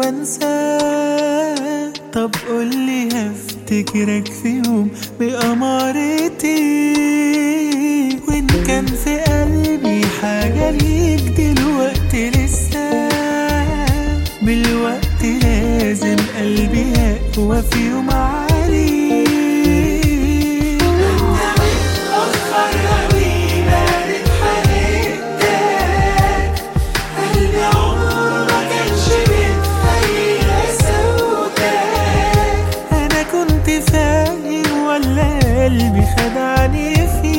وانساه طب قولي هفتكرك في يوم بأمارتي وإن كان في قلبي حاجة ليك دلوقتي لسه بالوقت لازم قلبي يقوى في يوم عليك متأخر أوي بارد حقيقتك قلبي عمره ما كانش متخيل سوداك أنا كنت فاهم ولا قلبي خدعني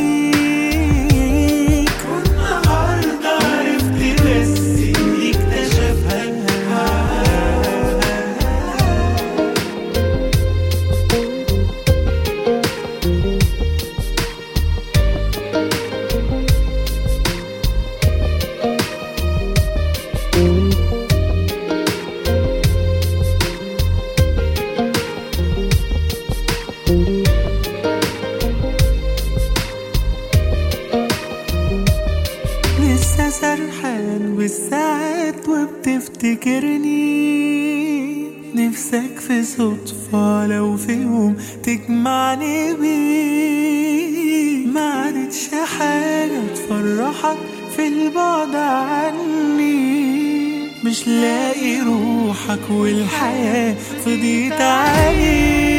فيك والنهاردة عرفت بس إني اكتشفها لسه سرحان بالساعات وبتفتكرني نفسك في صدفة لو في يوم تجمعني بيه ما عادتش حاجة تفرحك في البعد عني مش لاقي روحك والحياة فضيت عليك